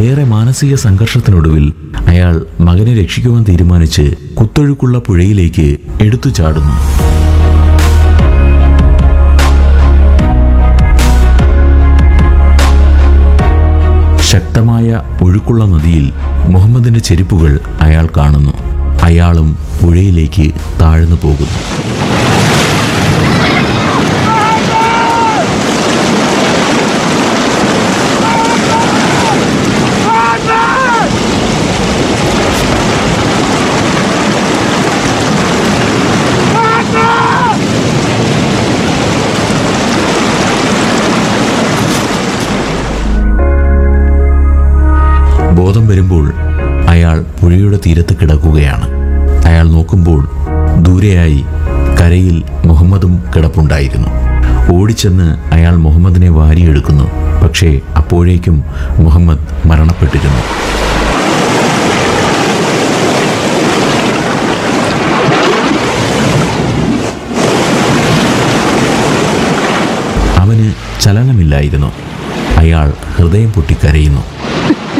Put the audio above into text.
ഏറെ മാനസിക സംഘർഷത്തിനൊടുവിൽ അയാൾ മകനെ രക്ഷിക്കുവാൻ തീരുമാനിച്ച് കുത്തൊഴുക്കുള്ള പുഴയിലേക്ക് എടുത്തു ചാടുന്നു ശക്തമായ ഒഴുക്കുള്ള നദിയിൽ മുഹമ്മദിന്റെ ചെരുപ്പുകൾ അയാൾ കാണുന്നു അയാളും പുഴയിലേക്ക് താഴ്ന്നു പോകുന്നു ബോധം വരുമ്പോൾ അയാൾ പുഴയുടെ തീരത്ത് കിടക്കുകയാണ് അയാൾ നോക്കുമ്പോൾ ദൂരെയായി കരയിൽ മുഹമ്മദും കിടപ്പുണ്ടായിരുന്നു ഓടിച്ചെന്ന് അയാൾ മുഹമ്മദിനെ വാരിയെടുക്കുന്നു പക്ഷേ അപ്പോഴേക്കും മുഹമ്മദ് മരണപ്പെട്ടിരുന്നു അവന് ചലനമില്ലായിരുന്നു അയാൾ ഹൃദയം പൊട്ടിക്കരയുന്നു